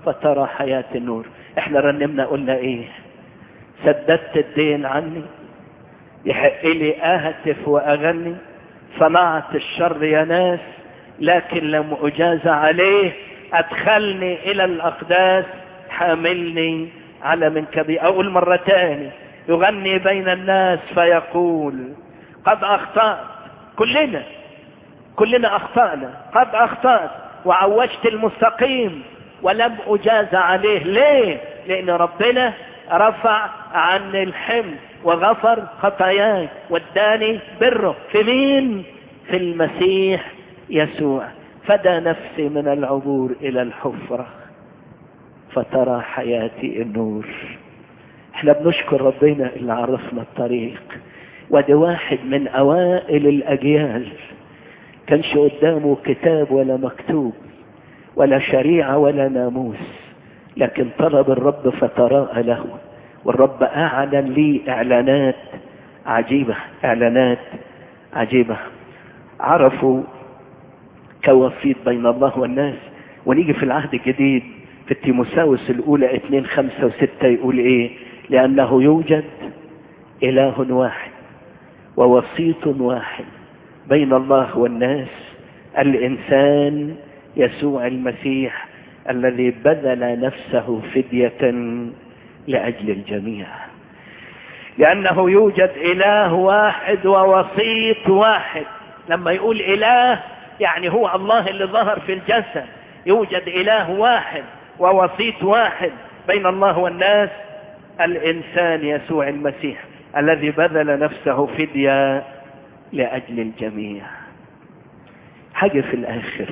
فترى حياة النور احنا رنمنا قلنا ايه سددت الدين عني يحق لي اهتف واغني صنعت الشر يا ناس لكن لم اجاز عليه ادخلني الى الاقداس حاملني على منكبي اقول مرة تاني يغني بين الناس فيقول قد اخطأت كلنا كلنا اخطأنا قد اخطأت وعوجت المستقيم ولم اجاز عليه ليه لان ربنا رفع عني الحمل وغفر خطاياي واداني بره في مين في المسيح يسوع فدى نفسي من العبور الى الحفرة فترى حياتي النور احنا بنشكر ربنا اللي عرفنا الطريق وده واحد من اوائل الاجيال كانش قدامه كتاب ولا مكتوب ولا شريعة ولا ناموس لكن طلب الرب فتراءى له والرب اعلن لي اعلانات عجيبة اعلانات عجيبة عرفوا كوسيط بين الله والناس ونيجي في العهد الجديد في التيموساوس الاولى اتنين خمسة وستة يقول ايه لانه يوجد اله واحد ووسيط واحد بين الله والناس الانسان يسوع المسيح الذي بذل نفسه فدية لأجل الجميع لأنه يوجد إله واحد ووسيط واحد لما يقول إله يعني هو الله اللي ظهر في الجسد يوجد إله واحد ووسيط واحد بين الله والناس الإنسان يسوع المسيح الذي بذل نفسه فدية لأجل الجميع حاجة في الآخر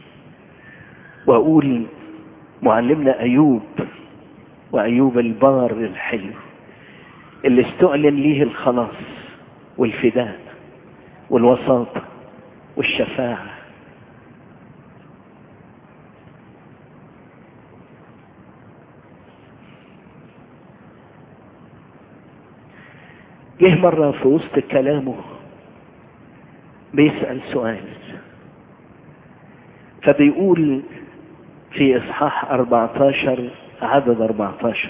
وأقول معلمنا أيوب وأيوب البار الحلو اللي استعلن ليه الخلاص والفداء والوساطة والشفاعة جه مرة في وسط كلامه بيسأل سؤال فبيقول في إصحاح 14 عدد 14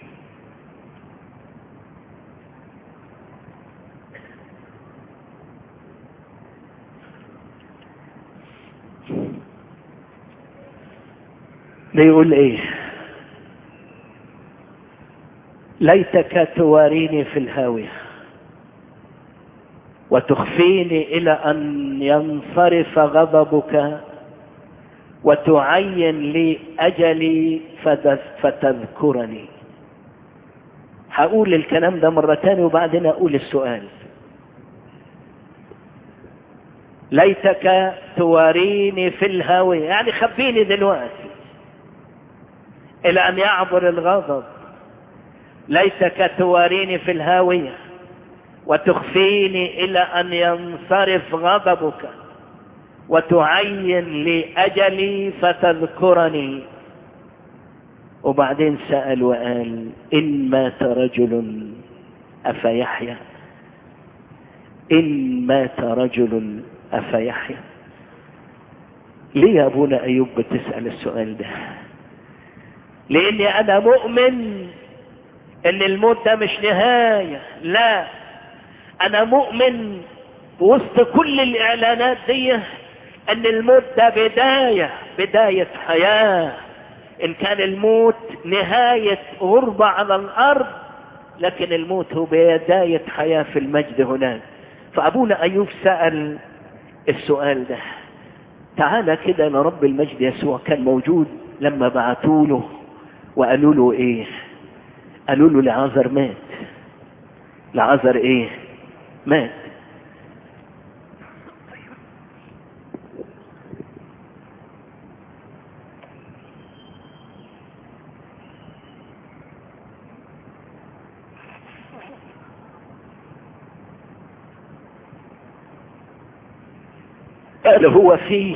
بيقول ايه ليتك تواريني في الهاوية وتخفيني الى ان ينصرف غضبك وتعين لي اجلي فتذكرني هقول الكلام ده مرة تاني وبعدين اقول السؤال ليتك تواريني في الهاوية يعني خبيني دلوقتي الى ان يعبر الغضب ليتك تواريني في الهاوية وتخفيني الى ان ينصرف غضبك وتعين لي اجلي فتذكرني وبعدين سأل وقال إن مات رجل أفيحيا إن مات رجل أفيحيا ليه يا أبونا أيوب بتسأل السؤال ده لأني أنا مؤمن إن الموت ده مش نهاية لا أنا مؤمن وسط كل الإعلانات دي أن الموت ده بداية بداية حياة إن كان الموت نهاية غربة على الأرض لكن الموت هو بداية حياة في المجد هناك فأبونا أيوب سأل السؤال ده تعالى كده أن رب المجد يسوع كان موجود لما بعتوا له وقالوا له إيه قالوا له لعازر مات لعازر إيه مات قال هو فيه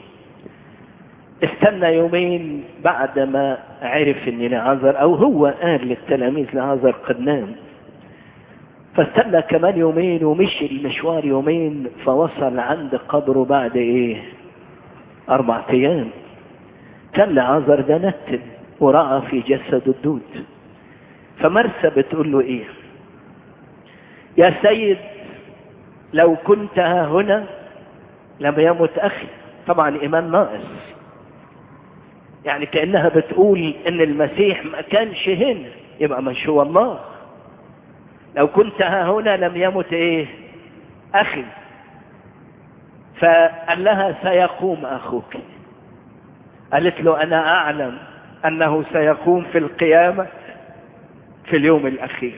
استنى يومين بعد ما عرف ان لعازر او هو قال للتلاميذ لعازر قد نام فاستنى كمان يومين ومشي المشوار يومين فوصل عند قبره بعد ايه اربع ايام كان لعازر ده نتن ورأى في جسد الدود فمرسى بتقول له ايه يا سيد لو كنت ها هنا لم يمت اخي طبعا ايمان ناقص يعني كانها بتقول ان المسيح ما كانش هنا يبقى مش هو الله لو كنت ها هنا لم يمت ايه اخي فقال لها سيقوم اخوك قالت له انا اعلم انه سيقوم في القيامه في اليوم الاخير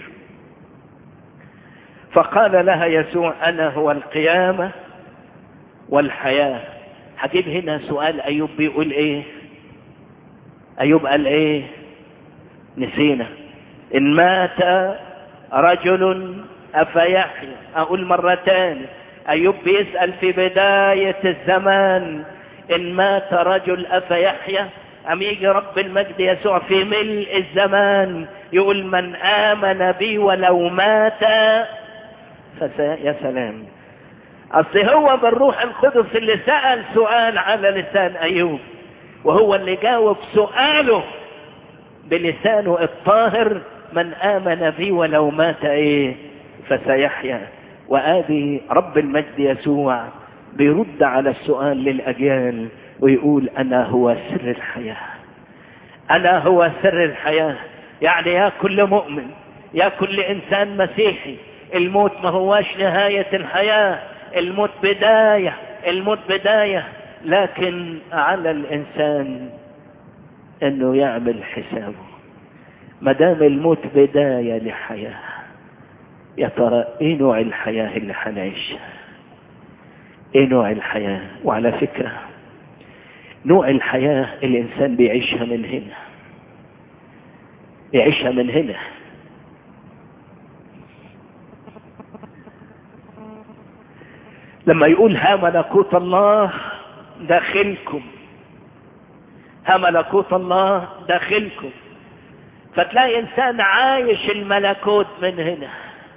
فقال لها يسوع انا هو القيامه والحياه هجيب هنا سؤال ايوب بيقول ايه ايوب قال ايه نسينا ان مات رجل افيحيا اقول مرتان ايوب بيسال في بدايه الزمان ان مات رجل افيحيا أم يجي رب المجد يسوع في ملء الزمان يقول من آمن بي ولو مات فس... يا سلام أصل هو بالروح القدس اللي سأل سؤال على لسان أيوب وهو اللي جاوب سؤاله بلسانه الطاهر من آمن بي ولو مات إيه فسيحيا وآدي رب المجد يسوع بيرد على السؤال للأجيال ويقول أنا هو سر الحياة أنا هو سر الحياة يعني يا كل مؤمن يا كل إنسان مسيحي الموت ما هواش نهاية الحياة الموت بداية الموت بداية لكن على الإنسان أنه يعمل حسابه ما دام الموت بداية لحياة يا ترى ايه نوع الحياة اللي هنعيشها ايه نوع الحياة وعلى فكرة نوع الحياة الانسان بيعيشها من هنا يعيشها من هنا لما يقول ها ملكوت الله داخلكم ها ملكوت الله داخلكم فتلاقي انسان عايش الملكوت من هنا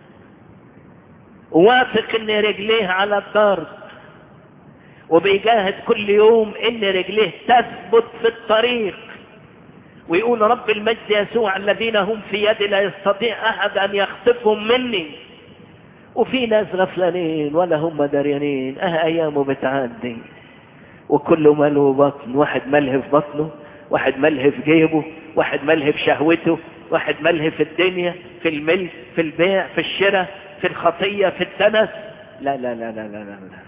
واثق ان رجليه على الضرب وبيجاهد كل يوم ان رجليه تثبت في الطريق ويقول رب المجد يسوع الذين هم في يدي لا يستطيع احد ان يخطفهم مني وفي ناس غفلانين ولا هم دريانين اه ايامه بتعدي وكله ماله بطن واحد ملهي في بطنه واحد ملهي في جيبه واحد ملهي في شهوته واحد ملهي في الدنيا في الملك في البيع في الشراء في الخطية في التنس لا لا لا لا لا لا, لا.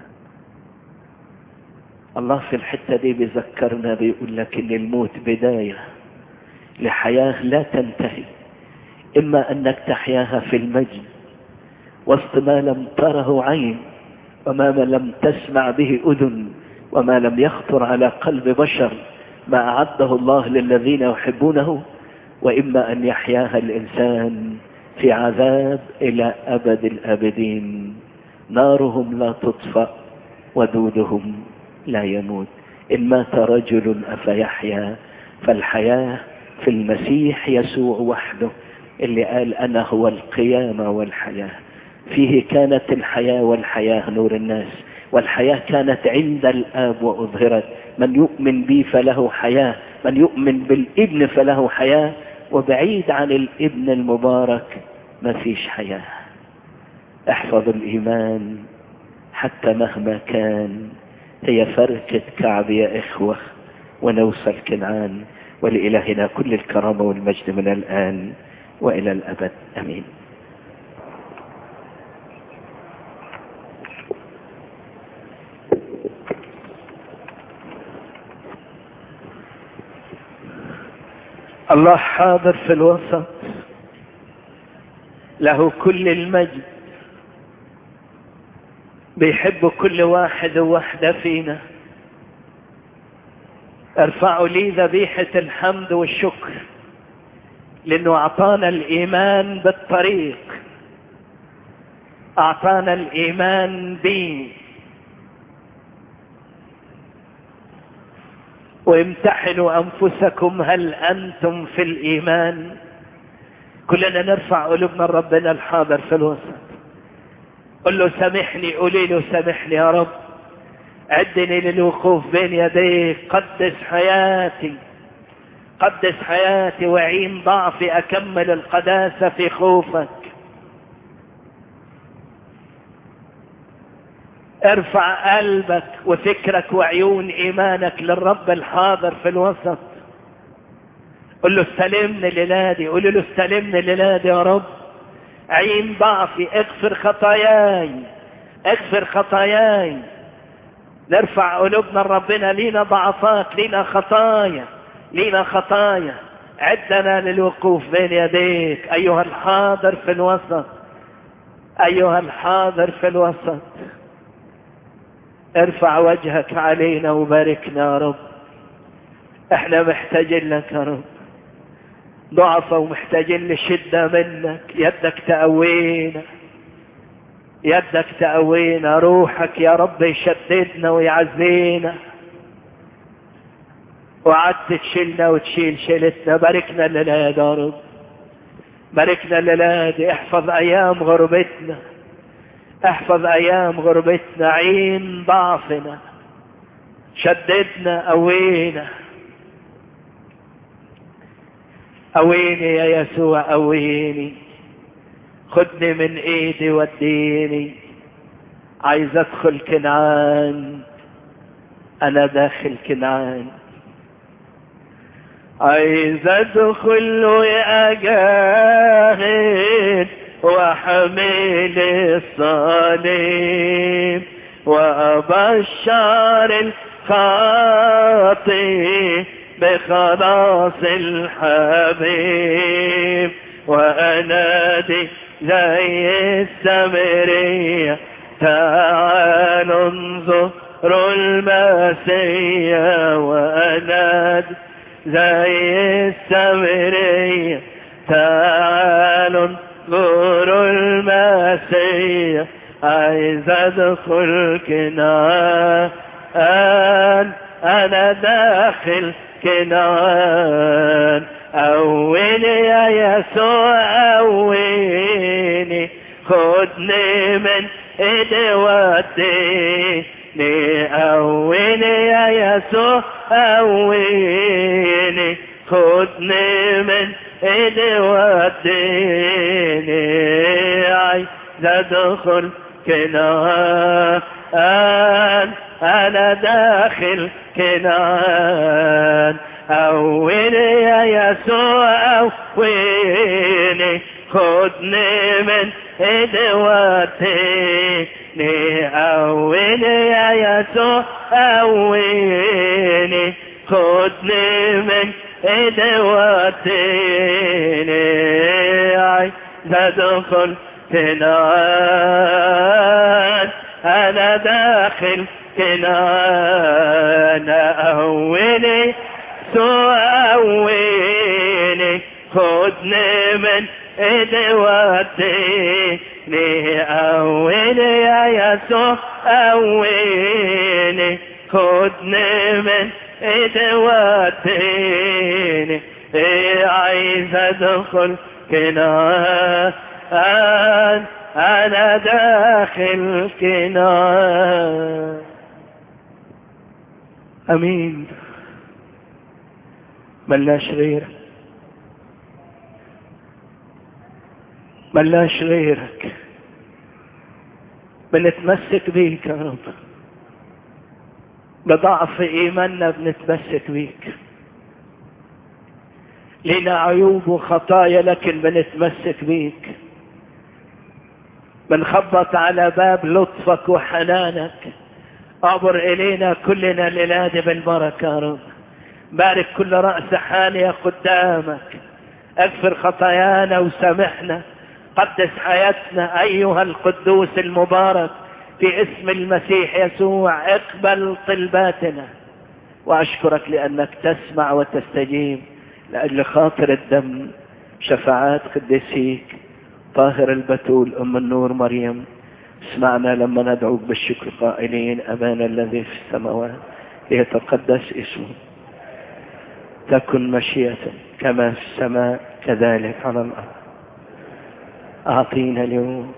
الله في الحتة دي بيذكرنا بيقول لك ان الموت بداية لحياة لا تنتهي اما انك تحياها في المجد وسط ما لم تره عين وما لم تسمع به اذن وما لم يخطر على قلب بشر ما اعده الله للذين يحبونه واما ان يحياها الانسان في عذاب الى ابد الابدين نارهم لا تطفأ ودودهم لا يموت ان مات رجل افيحيا فالحياة في المسيح يسوع وحده اللي قال انا هو القيامة والحياة فيه كانت الحياة والحياة نور الناس والحياة كانت عند الآب وأظهرت من يؤمن بي فله حياة من يؤمن بالابن فله حياة وبعيد عن الابن المبارك ما فيش حياة احفظ الإيمان حتى مهما كان هي فركة كعب يا إخوة ونوصل كنعان ولإلهنا كل الكرامة والمجد من الآن وإلى الأبد أمين الله حاضر في الوسط له كل المجد بيحب كل واحد وواحدة فينا ارفعوا لي ذبيحة الحمد والشكر لانه اعطانا الايمان بالطريق اعطانا الايمان بي وامتحنوا انفسكم هل انتم في الايمان كلنا نرفع قلوبنا لربنا الحاضر في الوسط قل له سامحني قولي له سامحني يا رب عدني للوقوف بين يديك قدس حياتي قدس حياتي وعين ضعفي أكمل القداسة في خوفك ارفع قلبك وفكرك وعيون إيمانك للرب الحاضر في الوسط قل له استلمني لنادي قل له استلمني لنادي يا رب عين ضعفي اغفر خطاياي اغفر خطاياي نرفع قلوبنا لربنا لينا ضعفات لينا خطايا لينا خطايا عدنا للوقوف بين يديك ايها الحاضر في الوسط ايها الحاضر في الوسط ارفع وجهك علينا وباركنا يا رب احنا محتاجين لك يا رب ضعفة ومحتاجين لشدة منك يدك تقوينا يدك تقوينا روحك يا رب يشددنا ويعزينا وعدت تشيلنا وتشيل شيلتنا باركنا الليلة يا رب باركنا الليلة دي احفظ ايام غربتنا احفظ ايام غربتنا عين ضعفنا شددنا قوينا قويني يا يسوع قويني خدني من ايدي وديني عايز ادخل كنعان انا داخل كنعان عايز ادخل واجاهد وحمل الصليب وابشر الخاطئ بخلاص الحبيب وانادي زي السمرية تعالوا انظروا المسيح وانادي زي السمرية تعالوا انظروا المسيح عايز ادخل كنعان انا داخل كنعان أولي يا يسوع أولي خدني من إيدي وديني أولي يا يسوع أولي خدني من إيدي وديني عايز أدخل كنعان أنا داخل كنعان أولي يا يسوع أولي خدني من إيدي وديني أولي يا يسوع أولي خدني من إيدي وديني عايز أدخل كنعان أنا داخل كنعان أولي تؤويني خدني من ايدي وديني أولي يا يسوع أويني خدني من ايدي وديني عايز ادخل كنعان انا داخل كنعان امين ملاش غيرك ملاش غيرك بنتمسك بيك يا رب بضعف ايماننا بنتمسك بيك لنا عيوب وخطايا لكن بنتمسك بيك بنخبط على باب لطفك وحنانك اعبر الينا كلنا للادي بالبركه يا رب بارك كل رأس حانية قدامك اغفر خطايانا وسامحنا قدس حياتنا أيها القدوس المبارك في اسم المسيح يسوع اقبل طلباتنا وأشكرك لأنك تسمع وتستجيب لأجل خاطر الدم شفاعات قديسيك طاهر البتول أم النور مريم اسمعنا لما ندعوك بالشكر قائلين أبانا الذي في السماوات ليتقدس اسمه تكن مشيئة كما في السماء كذلك على الأرض أعطينا اليوم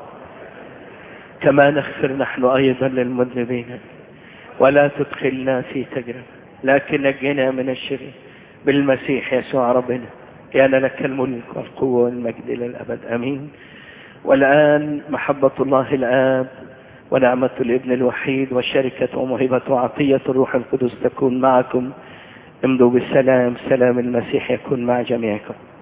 كما نغفر نحن أيضا للمذنبين ولا تدخلنا في تجربة لكن نجنا من الشرير بالمسيح يسوع ربنا كان لك الملك والقوة والمجد إلى الأبد أمين والآن محبة الله الآب ونعمة الابن الوحيد وشركة وموهبة وعطية الروح القدس تكون معكم امضوا بالسلام سلام المسيح يكون مع جميعكم